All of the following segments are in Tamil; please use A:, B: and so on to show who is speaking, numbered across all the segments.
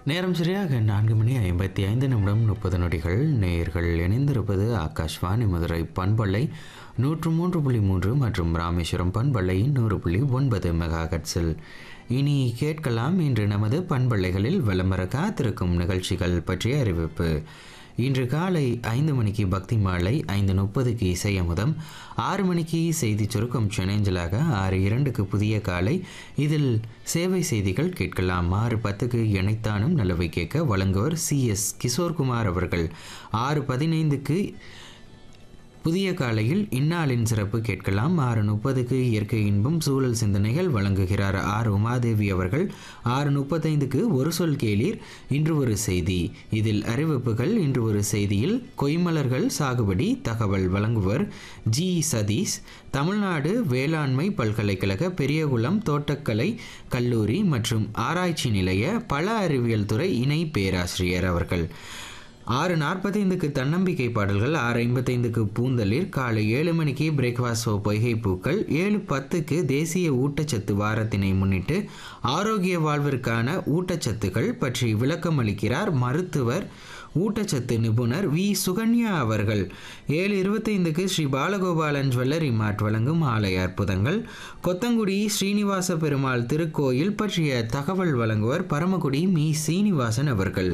A: நேரம் சரியாக நான்கு மணி ஐம்பத்தி ஐந்து நிமிடம் முப்பது நொடிகள் நேயர்கள் இணைந்திருப்பது ஆகாஷ்வாணி மதுரை பண்பள்ளை நூற்று மூன்று புள்ளி மூன்று மற்றும் ராமேஸ்வரம் பண்பள்ளை நூறு புள்ளி ஒன்பது மெகா ஹெர்ட்ஸில் இனி கேட்கலாம் இன்று நமது பண்பள்ளைகளில் விளம்பர காத்திருக்கும் நிகழ்ச்சிகள் பற்றிய அறிவிப்பு இன்று காலை ஐந்து மணிக்கு பக்தி மாலை ஐந்து முப்பதுக்கு இசையமுதம் ஆறு மணிக்கு செய்தி சுருக்கம் செனேஞ்சலாக ஆறு இரண்டுக்கு புதிய காலை இதில் சேவை செய்திகள் கேட்கலாம் ஆறு பத்துக்கு இணைத்தானும் நல்லவை கேட்க வழங்குவர் சி எஸ் கிஷோர்குமார் அவர்கள் ஆறு பதினைந்துக்கு புதிய காலையில் இந்நாளின் சிறப்பு கேட்கலாம் ஆறு முப்பதுக்கு இயற்கை இன்பம் சூழல் சிந்தனைகள் வழங்குகிறார் ஆர் உமாதேவி அவர்கள் ஆறு முப்பத்தைந்துக்கு ஒரு சொல் கேளீர் இன்று ஒரு செய்தி இதில் அறிவிப்புகள் இன்று ஒரு செய்தியில் கொய்மலர்கள் சாகுபடி தகவல் வழங்குவர் ஜி சதீஷ் தமிழ்நாடு வேளாண்மை பல்கலைக்கழக பெரியகுளம் தோட்டக்கலை கல்லூரி மற்றும் ஆராய்ச்சி நிலைய பல அறிவியல் துறை இணை பேராசிரியர் அவர்கள் ஆறு நாற்பத்தைந்துக்கு தன்னம்பிக்கை பாடல்கள் ஆறு ஐம்பத்தைந்துக்கு பூந்தளிர் காலை ஏழு மணிக்கு பிரேக்ஃபாஸ்ட் ஷோ பொய்கை பூக்கள் ஏழு பத்துக்கு தேசிய ஊட்டச்சத்து வாரத்தினை முன்னிட்டு ஆரோக்கிய வாழ்விற்கான ஊட்டச்சத்துக்கள் பற்றி விளக்கம் அளிக்கிறார் மருத்துவர் ஊட்டச்சத்து நிபுணர் வி சுகன்யா அவர்கள் ஏழு இருபத்தைந்துக்கு ஸ்ரீ பாலகோபாலன் ஜுவல்லரி மார்ட் வழங்கும் ஆலய அற்புதங்கள் கொத்தங்குடி ஸ்ரீனிவாச பெருமாள் திருக்கோயில் பற்றிய தகவல் வழங்குவர் பரமக்குடி மீ சீனிவாசன் அவர்கள்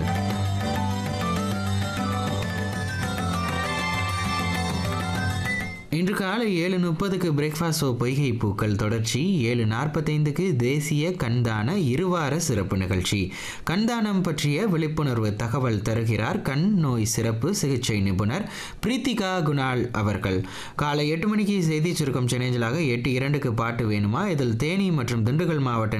A: இன்று காலை ஏழு முப்பதுக்கு பிரேக்ஃபாஸ்ட் ஷோ பொய்கை பூக்கள் தொடர்ச்சி ஏழு நாற்பத்தைந்துக்கு தேசிய கண்தான இருவார சிறப்பு நிகழ்ச்சி கண்தானம் பற்றிய விழிப்புணர்வு தகவல் தருகிறார் கண் நோய் சிறப்பு சிகிச்சை நிபுணர் பிரீத்திகா குணால் அவர்கள் காலை எட்டு மணிக்கு செய்தி சுருக்கம் சென்னைஞ்சலாக எட்டு இரண்டுக்கு பாட்டு வேணுமா இதில் தேனி மற்றும் திண்டுக்கல் மாவட்ட